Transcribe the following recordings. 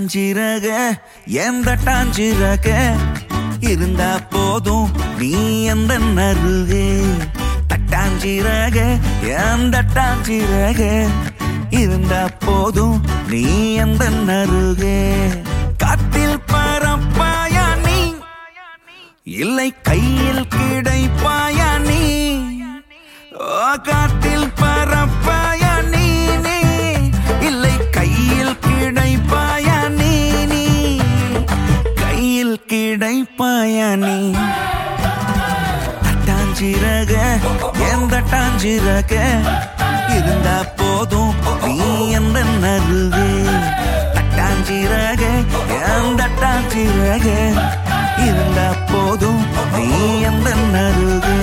தட்டாஞ்சிறக எந்த டாஞ்சிறக இருந்தா போதும் நீ எந்த நருகே தட்டாஞ்சிறக எந்த டாஞ்சிறக இருந்தா போதும் நீ எந்த நருகே காத்தில் பரப்பாயா நீ இல்லை கையில் கிடைப்பாயா நீ ஓ காத்தில் பரப்பாயா நீ நீ இல்லை கையில் கிடைப்பாயா நீ நீ கையில் கிடைப்பாயா நீ தட்டாஞ்சிறக எந்த டாஞ்சிறக இருந்தா போதும் நீ எந்த நருவே தட்டாஞ்சிறக எந்த டாஞ்சிறக இருந்தா போதும் நீ எந்த நருவே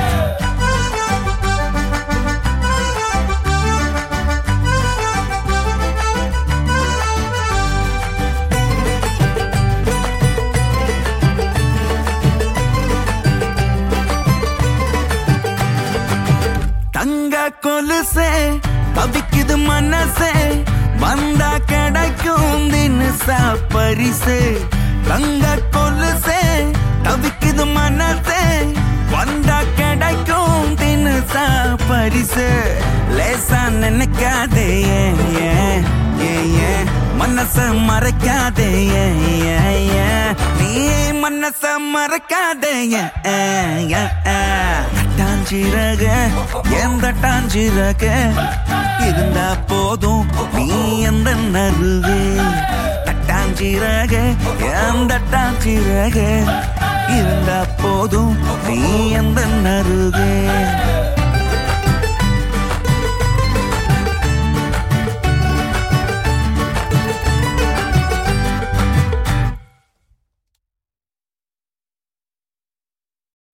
தங்க கொலுசே தவிக்குது மனசே வந்தா கிடைக்கும் தினசா பரிசு தங்க கொலுசே தவிக்குது மனசே வந்தா கிடைக்கும் தினசா பரிசு லேசா நினைக்காதே ஏன் ஏன் ஏன் ஏன் மனச மறைக்காதே ஏன் ஏன் ஏன் நீ மனச மறைக்காதே ஏன் ஏன் ஏன் ஏன் டாஞ்சிரக எந்த டாஞ்சிரக இருந்தா போதும் நீ எந்த நருவே தட்டாஞ்சிரக எந்த டாஞ்சிரக இருந்தா போதும் நீ எந்த நருவே